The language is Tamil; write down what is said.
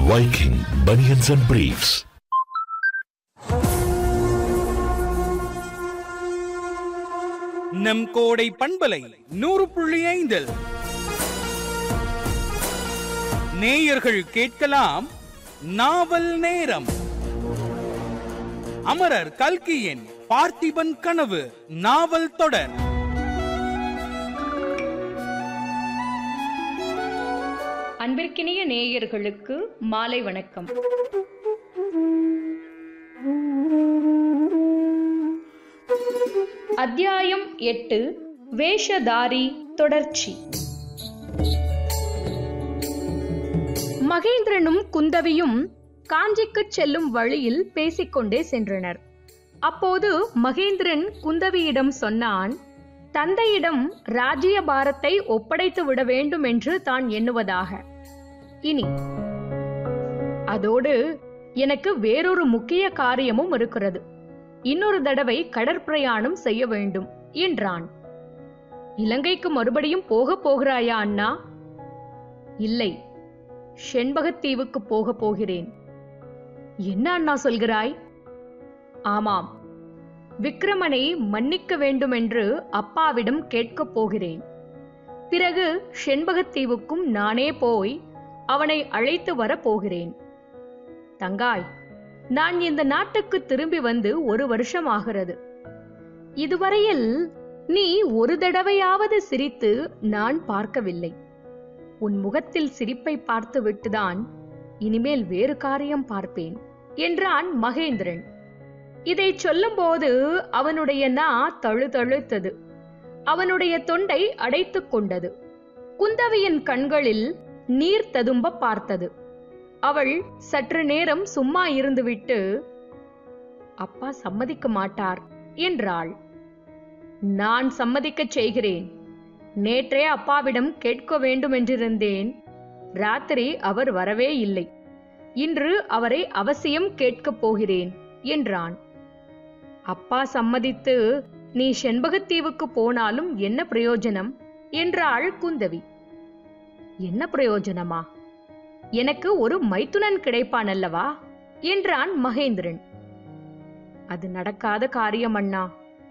Viking Bunions and Briefs. நம் கோடை பண்பலை நூறு புள்ளி ஐந்தில் நேயர்கள் கேட்கலாம் நாவல் நேரம் அமரர் கல்கியின் பார்த்திபன் கனவு நாவல் தொடர் அன்பிற்கினிய நேயர்களுக்கு மாலை வணக்கம் அத்தியாயம் எட்டு வேஷதாரி தொடர்ச்சி மகேந்திரனும் குந்தவியும் காஞ்சிக்குச் செல்லும் வழியில் பேசிக்கொண்டே சென்றனர் அப்போது மகேந்திரன் குந்தவியிடம் சொன்னான் தந்தையிடம் ராஜ்ய பாரத்தை ஒப்படைத்து விட வேண்டும் என்று தான் எண்ணுவதாக இனி அதோடு எனக்கு வேறொரு முக்கிய காரியமும் இருக்கிறது இன்னொரு தடவை கடற்பிரயாணம் செய்ய வேண்டும் என்றான் இலங்கைக்கு மறுபடியும் போக போகிறாயா அண்ணா இல்லை செண்பகத்தீவுக்கு போக போகிறேன் என்ன அண்ணா சொல்கிறாய் ஆமாம் விக்ரமனை மன்னிக்க வேண்டுமென்று அப்பாவிடம் கேட்கப் போகிறேன் பிறகு செண்பகத்தீவுக்கும் நானே போய் அவனை அழைத்து வரப் போகிறேன் தங்காய் நான் இந்த நாட்டுக்கு திரும்பி வந்து ஒரு வருஷம் ஆகிறது இதுவரையில் நீ ஒரு தடவையாவது சிரித்து நான் பார்க்கவில்லை உன் முகத்தில் சிரிப்பை பார்த்து விட்டுதான் இனிமேல் வேறு காரியம் பார்ப்பேன் என்றான் மகேந்திரன் இதை சொல்லும்போது அவனுடைய நா தழுதழுத்தது அவனுடைய தொண்டை அடைத்துக் கொண்டது குந்தவியின் கண்களில் நீர் ததும்ப பார்த்தது அவள் சற்று நேரம் சும்மா இருந்துவிட்டு அப்பா சம்மதிக்க மாட்டார் என்றாள் நான் சம்மதிக்கச் செய்கிறேன் நேற்றே அப்பாவிடம் கேட்க வேண்டும் என்றிருந்தேன் ராத்திரி அவர் வரவே இல்லை இன்று அவரை அவசியம் கேட்கப் போகிறேன் என்றான் அப்பா சம்மதித்து நீ செண்பகத்தீவுக்கு போனாலும் என்ன பிரயோஜனம் என்றாள் குந்தவி என்ன பிரயோஜனமா எனக்கு ஒரு மைத்துனன் கிடைப்பான் அல்லவா என்றான் மகேந்திரன் அது நடக்காத காரியம் அண்ணா